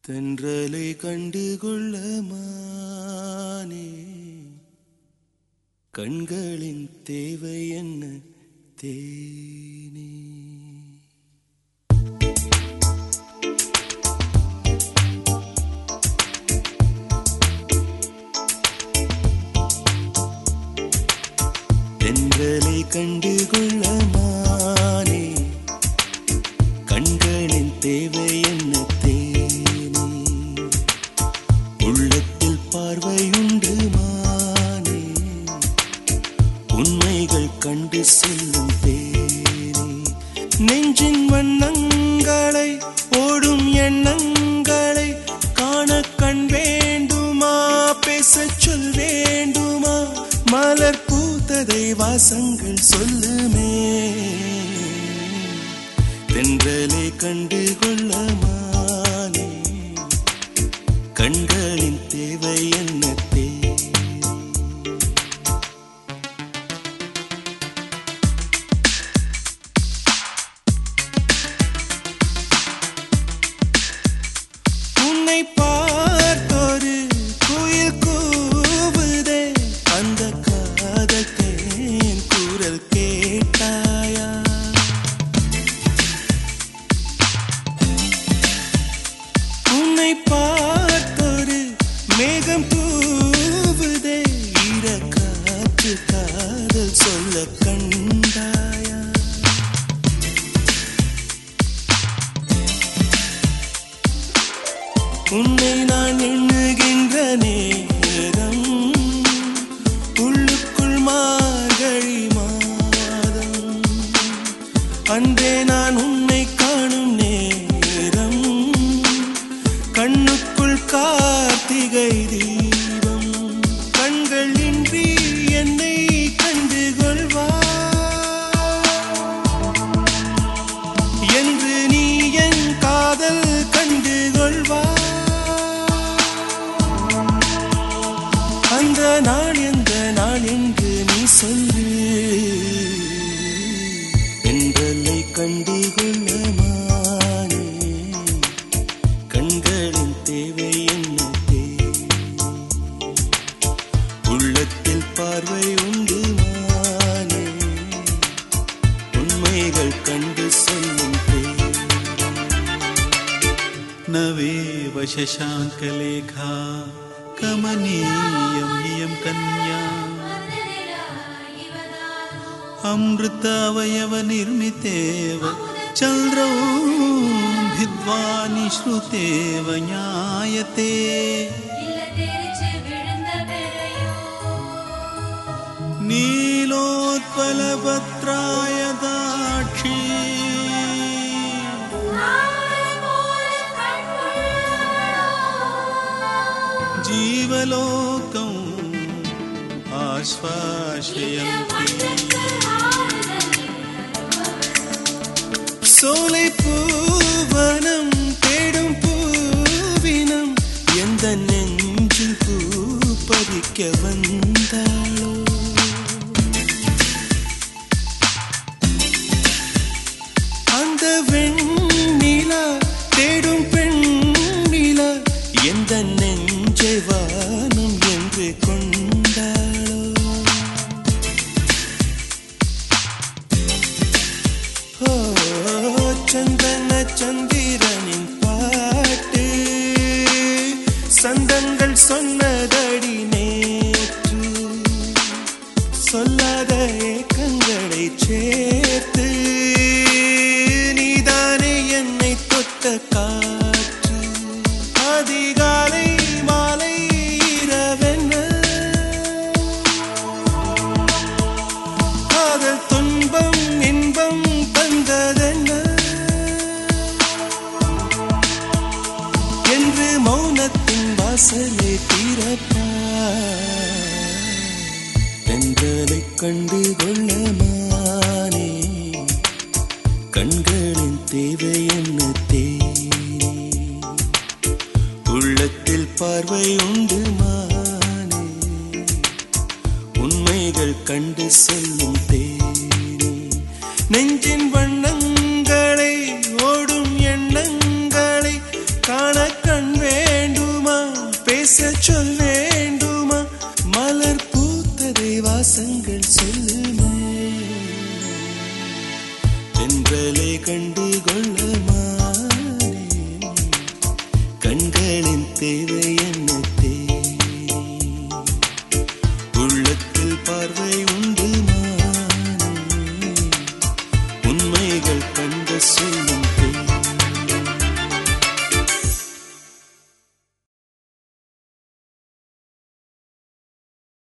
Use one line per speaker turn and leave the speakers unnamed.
தென்றலை கண்டுகொள்ள மானே கண்களின் தேவை என்ன தேனே தென்றலை கண்டுகொள்ள மானே கண்களின் தேவை என்ன தேனே உள்ளத்தில் பார்வையுண்டு மானே உண்மைகள் கண்டு செல்லும் தேனே நெஞ்சின் வண்ணங்களை ஓடும் எண்ணங்களை காண கண் வேண்டுமா பேசச் சொல் வேண்டுமா மலர் பூத்ததை வாசங்கள் சொல்லுமே தென்றலை கண்டு கொள்ள மானே கண்களின் தேவை என்ன தேவை உன்னை பார்த்தொரு குயில் கூவுதே அந்த காதல் தேன் குரல் கேட்டாயா உன்னை பார்த்தொரு மேகம் தூவுதே ஈர காற்று காதல் சொல்ல கண்டாயா உன்னை நான் எண்ணுகின்ற நேரம் உள்ளுக்குள் மார்கழி மாதம் அன்றே நான் உன்னை காணும் நேரம் கண்ணுக்குள் கார்த்திகை தீபம் கண்கள் இன்றி என்னை கண்டு கொள்வா என்று நீ என் காதல் கண்டு கொள்வா அந்த நாள் எந்த நாள் என்று நீ சொல்லு என்றலை கண்டு கொள்ள மானே கண்களின் தேவை என்ன தேவை உள்ளத்தில் பார்வை உண்டு மானே உண்மைகள் கண்டு சொல்லும் தேவை
नवेव शशाङ्कलेखा कमनीयं इयं कन्या अमृतावयवनिर्मितेव चन्द्रौ भिद्वा निश्रुतेव ज्ञायते
இல்லத்தெரிச்சு விழுந்த பெறையோ
नीलोत्पलपत्राय दाक्षी
நாளை போல கண்கொள்ளவளோ
जीवलोकम् आश्वासयन्ति
சோலை பூவனம் தேடும் பூவினம் எந்த நெஞ்சில் பூ பதிக்க வந்தாளோ அந்த வெண்ணிலா தேடும் பெண்ணிலா எந்த நெஞ்சை வானம் என்று கொண்டாளோ ஓ சந்தன சந்திரனின் பாட்டு சந்தங்கள் சொன்னதடி நேற்று சொல்லாத ஏக்கங்களை சேர்த்து நீதானே என்னை தொட்ட காற்று அதிகாலை மாலை இரவென்ன காதல் துன்பம் இன்பம் தந்ததென்ன என்று மௌனத்தின் வாசலை திறப்பாய் தென்றலை கண்டு கொள்ள மானே கண்களின் தேவை என்ன தேனே உள்ளத்தில் பார்வை உண்டு மானே உண்மைகள் கண்டு செல்லும் தேனே நெஞ்சின் வண்ணங்களை ஓடும் எண்ணங்களை காண கண் கண்டுகொள்ள மாறே கண்களின் தேவை என்ன